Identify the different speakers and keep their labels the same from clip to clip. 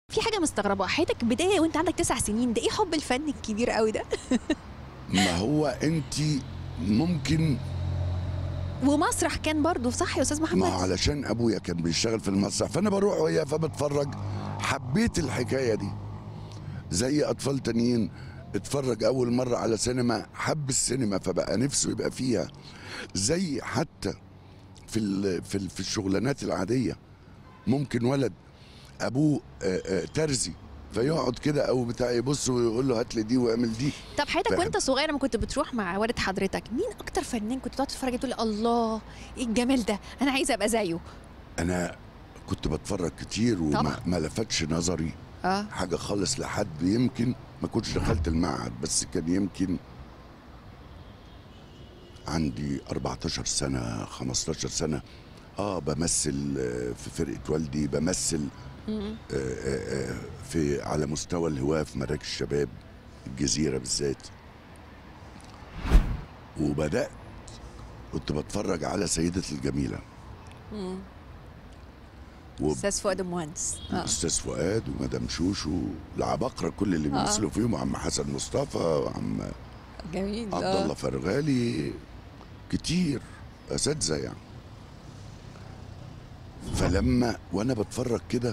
Speaker 1: في حاجه مستغربه حياتك بدايه وانت عندك تسع سنين ده ايه حب الفن الكبير قوي ده
Speaker 2: ما هو انت ممكن
Speaker 1: ومسرح كان برضو صح يا استاذ
Speaker 2: ما
Speaker 1: محمد
Speaker 2: هو علشان ابويا كان بيشتغل في المسرح فانا بروح وياه فبتفرج حبيت الحكايه دي زي اطفال تانيين اتفرج اول مره على سينما حب السينما فبقى نفسه يبقى فيها زي حتى في ال في ال في الشغلانات العاديه ممكن ولد ابوه آه، آه، ترزي فيقعد كده او بتاع يبص ويقول له هات لي دي واعمل دي
Speaker 1: طب حياتك
Speaker 2: بحب.
Speaker 1: وانت صغير لما كنت بتروح مع والد حضرتك مين اكتر فنان كنت تقعد تتفرج تقول الله ايه الجمال ده انا عايزه ابقى زيه
Speaker 2: انا كنت بتفرج كتير وما
Speaker 1: طبعا.
Speaker 2: ما لفتش نظري
Speaker 1: اه
Speaker 2: حاجه خالص لحد يمكن ما كنتش دخلت المعهد بس كان يمكن عندي 14 سنه 15 سنه اه بمثل آه، في فرقه والدي بمثل
Speaker 1: مم.
Speaker 2: آه، آه، آه، في على مستوى الهواة في مراكز الشباب الجزيرة بالذات وبدأت كنت بتفرج على سيدة الجميلة
Speaker 1: مم.
Speaker 2: وب-
Speaker 1: استاذ فؤاد المهندس اه
Speaker 2: استاذ فؤاد ومدام شوشو العباقرة كل اللي
Speaker 1: آه.
Speaker 2: بيمثلوا فيهم عم حسن مصطفى وعم
Speaker 1: جميل
Speaker 2: عبد الله فرغالي كتير اساتذه يعني فلما وانا بتفرج كده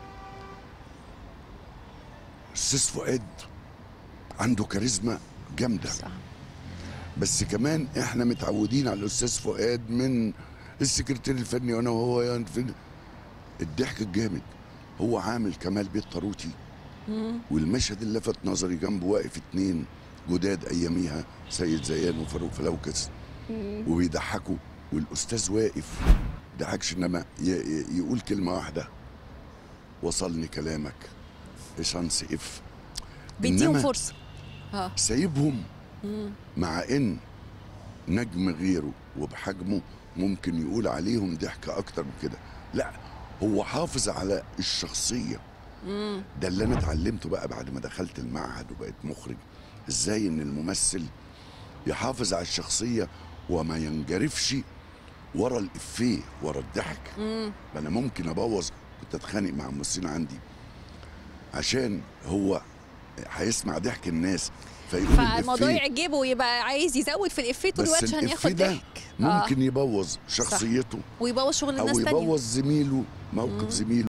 Speaker 2: استاذ فؤاد عنده كاريزما جامده
Speaker 1: صح
Speaker 2: بس كمان احنا متعودين على الاستاذ فؤاد من السكرتير الفني وانا وهو يعني في الضحك الجامد هو عامل كمال بيت طاروتي
Speaker 1: مم.
Speaker 2: والمشهد اللي لفت نظري جنبه واقف اتنين جداد اياميها سيد زيان وفاروق فلوكس
Speaker 1: مم.
Speaker 2: وبيضحكوا والاستاذ واقف ضحكش انما ي- ي- يقول كلمه واحده وصلني كلامك شانس اف
Speaker 1: بيديهم
Speaker 2: إنما
Speaker 1: فرصه اه
Speaker 2: سايبهم
Speaker 1: مم.
Speaker 2: مع ان نجم غيره وبحجمه ممكن يقول عليهم ضحكه اكتر من كده لا هو حافظ على الشخصيه
Speaker 1: مم.
Speaker 2: ده اللي انا اتعلمته بقى بعد ما دخلت المعهد وبقيت مخرج ازاي ان الممثل يحافظ على الشخصيه وما ينجرفش ورا الافيه ورا الضحك
Speaker 1: مم.
Speaker 2: انا ممكن ابوظ كنت اتخانق مع الممثلين عندي عشان هو هيسمع ضحك الناس فيقول
Speaker 1: فالموضوع
Speaker 2: الافيه
Speaker 1: يعجبه ويبقى عايز يزود في الافيه طول
Speaker 2: بس
Speaker 1: الوقت عشان
Speaker 2: الإفيه
Speaker 1: ياخد
Speaker 2: ده
Speaker 1: ضحك
Speaker 2: ممكن يبوظ شخصيته
Speaker 1: ويبوظ شغل
Speaker 2: او
Speaker 1: الناس تانية
Speaker 2: يبوظ زميله موقف
Speaker 1: مم.
Speaker 2: زميله